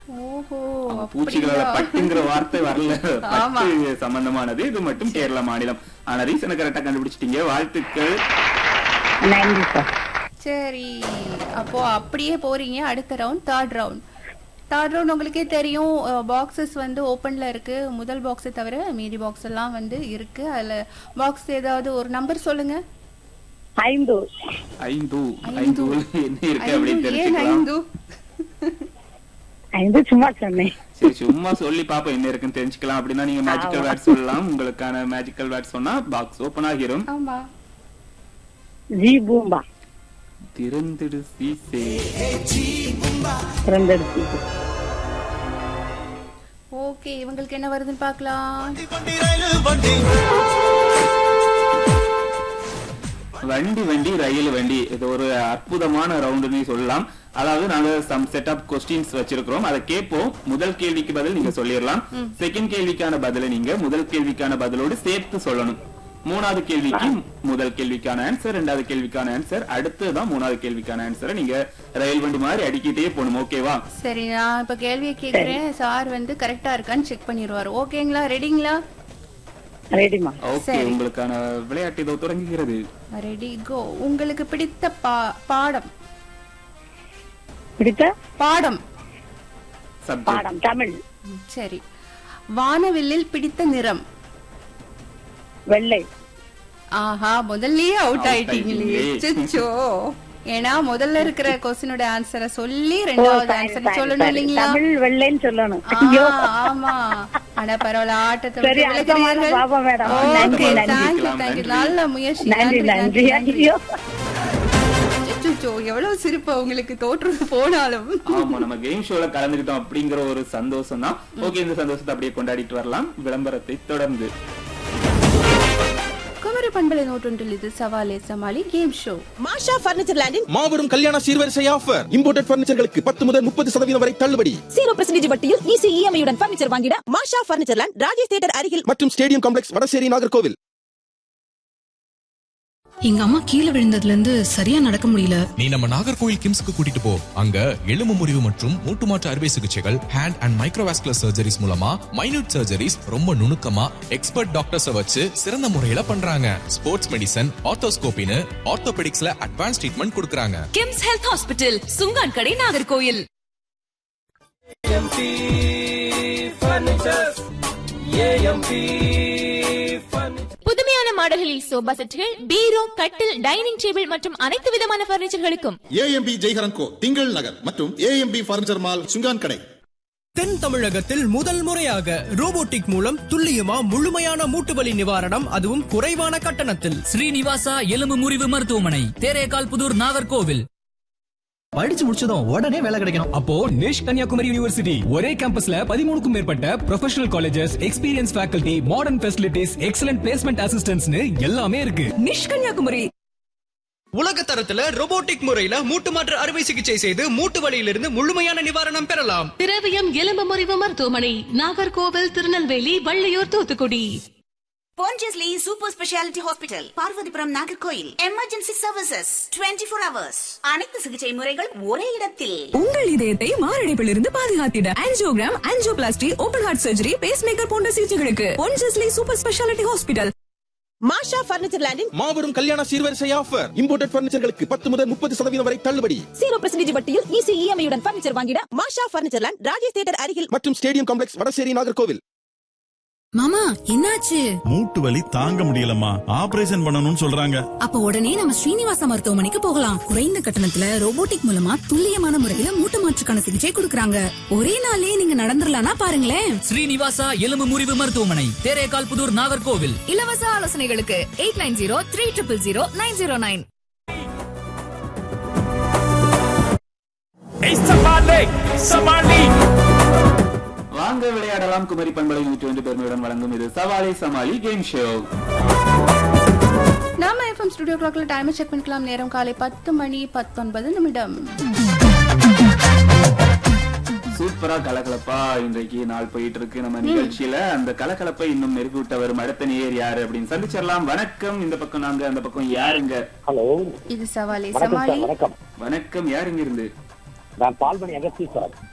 ஓஹோ ஆமா, பூச்சிகளால அப்படியா? பட்டுங்கிற வார்த்தை வரல ஆமா. பட்டு சம்பந்தமானது இது மட்டும் கேரள மாநிலம் ஆனா ரீசனை கரெக்டா கண்டுபிடிச்சிட்டீங்க வாழ்த்துக்கள் நன்றி சார் சரி அப்போ அப்படியே போறீங்க அடுத்த round third round third round உங்களுக்கே தெரியும் பாக்ஸஸ் வந்து ஓப்பன்ல இருக்கு முதல் பாக்ஸை தவிர மீதி பாக்ஸ் எல்லாம் வந்து இருக்கு அதுல பாக்ஸ் ஏதாவது ஒரு நம்பர் சொல்லுங்க ஐந்து ஐந்து ஐந்து. ஐந்து என்ன இருக்கு அப்படின்னு ஐந்து, ஏன் தெரிஞ்சுக்கலாம் ஐந்து ஐந்து சும்மா சொன்னேன் சரி சும்மா சொல்லி பாப்போம் என்ன இருக்குன்னு தெரிஞ்சுக்கலாம் அப்படின்னா நீங்க மேஜிக்கல் வேர்ட் சொல்லலாம் உங்களுக்கான மேஜிக்கல் வேர்ட் சொன்னா பாக்ஸ் ஓபன் ஆகிரும் ஆமா ஜி பூம்பா திறந்திடு சீசே திறந்தெடுத்து ஓகே இவங்களுக்கு என்ன வருதுன்னு பார்க்கலாம் வண்டி வண்டி ரயில் வண்டி இது ஒரு அற்புதமான ரவுண்டுன்னு சொல்லலாம் அதாவது நாங்க சம் செட் ஆஃப் கொஸ்டின்ஸ் வச்சிருக்கிறோம் அதை கேட்போம் முதல் கேள்விக்கு பதில் நீங்க சொல்லிடலாம் செகண்ட் கேள்விக்கான பதிலை நீங்க முதல் கேள்விக்கான பதிலோடு சேர்த்து சொல்லணும் மூணாவது கேள்விக்கு முதல் கேள்விக்கான ஆன்சர் ரெண்டாவது கேள்விக்கான ஆன்சர் அடுத்ததான் மூணாவது கேள்விக்கான ஆன்சரை நீங்க ரயில் வண்டி மாதிரி அடிக்கிட்டே போகணும் ஓகேவா சரி நான் இப்ப கேள்வியை கேக்குறேன் சார் வந்து கரெக்டா இருக்கான்னு செக் பண்ணிடுவாரு ஓகேங்களா ரெடிங்களா ரெடிமா ஓகே சரி. உங்களுக்கான விளையாட்டு இதோ தொடங்குகிறது ரெடி கோ உங்களுக்கு பிடித்த பா- பாடம் பிடித்த பாடம் சப்ஜெக்ட் பாடம் தமிழ் ம், சரி வானவில்லில் பிடித்த நிறம் வெள்ளை ஆஹா முதல்லயே அவுட் Out ஆயிட்டீங்களே ஆயிட்டீங்களே. சிச்சோ ஏன்னா முதல்ல இருக்கிற கொஸ்டினோட ஆன்சரை சொல்லி ஓ, ரெண்டாவது sorry, ஆன்சர் sorry, சொல்லணும் sorry. இல்லைங்களா தமிழ் வெள்ளைன்னு சொல்லணும் ஆ, ஐயோ ஆமா ஆனா பரவாயில்ல ஆட்டத்தை சரி, விட்டு அடுத்த வாரம் விலகிறீர்கள். பாப்போம் மேடம். ஓகே, நன்றி, thank நன்றி. you, thank you. நன்றி. நல்ல முயற்சி நன்றி நன்றி ஐயோ அச்சச்சோ, எவ்வளவு சிரிப்பு உங்களுக்கு தோற்று போனாலும் ஆமா நம்ம கேம் ஷோல கலந்துக்கிட்டோம் அப்படிங்கிற ஒரு சந்தோஷம் தான் ஓகே இந்த சந்தோஷத்தை அப்படியே கொண்டாடிட்டு வரலாம் விளம்பரத்தை தொடர்ந்து குமரி பண்பலை நூற்றொன்றில் இது சவாலே சமாளி கேம் ஷோ மாஷா பர்னிச்சர் லேண்டின் மாபெரும் கல்யாண சீர்வரிசை ஆஃபர் இம்போர்ட்டட் பர்னிச்சர்களுக்கு பத்து முதல் முப்பது சதவீதம் வரை தள்ளுபடி ஜீரோ பர்சன்டேஜ் வட்டியில் ஈஸி இஎம்ஐயுடன் பர்னிச்சர் வாங்கிட Masha furniture land Rajesh theatre அருகில் மற்றும் ஸ்டேடியம் காம்ப்ளெக்ஸ் வடசேரி நாகர்கோவில் எங்க அம்மா கீழே விழுந்ததுல இருந்து சரியா நடக்க முடியல நீ நம்ம நாகர்கோயில் கிம்ஸ்க்கு கூட்டிட்டு போ அங்க எலும்பு முறிவு மற்றும் மூட்டு மாற்று அறுவை சிகிச்சைகள் ஹேண்ட் அண்ட் மைக்ரோவாஸ்குலர் சர்ஜரிஸ் மூலமா மைனூட் சர்ஜரிஸ் ரொம்ப நுணுக்கமா எக்ஸ்பர்ட் டாக்டர்ஸ் வச்சு சிறந்த முறையில பண்றாங்க ஸ்போர்ட்ஸ் மெடிசன் ஆர்த்தோஸ்கோபின்னு ஆர்த்தோபெடிக்ஸ்ல அட்வான்ஸ் ட்ரீட்மெண்ட் கொடுக்கறாங்க கிம்ஸ் ஹெல்த் ஹாஸ்பிட்டல் சுங்கான் கடை நாகர்கோயில் புதுமையான மாடல்களில் சோபா செட்டுகள் பீரோ கட்டில் டைனிங் டேபிள் மற்றும் அனைத்து விதமான பர்னிச்சர்களுக்கும் ஏஎம்பி ஜெய்ஹரன் கோ திங்கள் நகர் மற்றும் ஏஎம்பி பர்னிச்சர் மால் சுங்கான் கடை தென் தமிழகத்தில் முதல் முறையாக ரோபோட்டிக் மூலம் துல்லியமா முழுமையான மூட்டு வலி நிவாரணம் அதுவும் குறைவான கட்டணத்தில் ஸ்ரீனிவாசா எலும்பு முறிவு மருத்துவமனை தேரேகால் புதூர் நாகர்கோவில் படிச்சு முடிச்சதும் உடனே வேலை கிடைக்கணும் அப்போ நிஷ் கன்னியாகுமரி யூனிவர்சிட்டி ஒரே கேம்பஸ்ல பதிமூணுக்கும் மேற்பட்ட professional colleges experience faculty modern facilities excellent placement அசிஸ்டன்ட்ஸ்னு எல்லாமே இருக்கு நிஷ்கன்யாகுமரி உலக தரத்துல ரோபோட்டிக் முறையில மூட்டு மாற்று அறுவை சிகிச்சை செய்து மூட்டு வலியிலிருந்து முழுமையான நிவாரணம் பெறலாம் திரவியம் எலும்பு முறிவு மருத்துவமனை Nagercoil Tirunelveli Valliyur Thoothukudi Pondicherry super speciality hospital Parvathipuram Nagercoil emergency services 24 four hours அனைத்து சிகிச்சை முறைகள் ஒரே இடத்தில் உங்கள் இதயத்தை மாரடைப்பிலிருந்து பாதுகாத்திட angiogram angioplasty open heart surgery pacemaker போன்ற சிகிச்சைகளுக்கு Ponjesly super speciality hospital Masha furniture லேண்டின் மாபெரும் கல்யாண சீர்வரிசை ஆஃபர் இம்போர்ட்டட் பர்னிச்சர்களுக்கு பத்து முதல் முப்பது சதவீதம் வரை தள்ளுபடி ஜீரோ பர்சன்டேஜ் வட்டியில் ஈஸி இஎம்ஐயுடன் பர்னிச்சர் வாங்கிட Masha furniture land Rajesh theatre அருகில் மற்றும் ஸ்டேடியம் காம்ப்ளெக்ஸ் வடசேரி நாகர்கோவில் மாமா என்னாச்சு மூட்டு வலி தாங்க முடியலம்மா ஆபரேஷன் பண்ணணும்னு சொல்றாங்க அப்ப உடனே நம்ம ஸ்ரீனிவாசா மருத்துவமனைக்கு போகலாம் குறைந்த கட்டணத்துல ரோபோட்டிக் மூலமா துல்லியமான முறையில மூட்டு மாற்றுக்கான சிகிச்சை கொடுக்கறாங்க ஒரே நாள்லயே நீங்க நடந்துடலாம்னா பாருங்களேன் ஸ்ரீனிவாசா எலும்பு முறிவு மருத்துவமனை தேரேகால் புதூர் நாகர்கோவில் இலவச ஆலோசனைகளுக்கு eight nine zero three triple zero nine zero nine வாங்க விளையாடலாம் குமரி பண்பலை நூற்றி ஒன்று பெருமையுடன் வழங்கும் இது சவாலே சமாளி கேம் ஷோ நாம எஃப்எம் ஸ்டுடியோ கிளாக்ல டைம் செக் பண்ணிக்கலாம் நேரம் காலை பத்து மணி பத்தொன்பது நிமிடம் சூப்பரா கலகலப்பா இன்றைக்கு நாள் போயிட்டு இருக்கு நம்ம நிகழ்ச்சியில அந்த கலகலப்பை இன்னும் மெருகூட்ட வரும் அடுத்த நேர் யாரு அப்படின்னு சந்திச்சிடலாம் வணக்கம் இந்த பக்கம் நாங்க அந்த பக்கம் யாருங்க ஹலோ இது சவாலே வணக்கம் சமாளி சார் வணக்கம் வணக்கம் யாருங்க இருந்து நான் பால்மணி அகஸ்தி சார்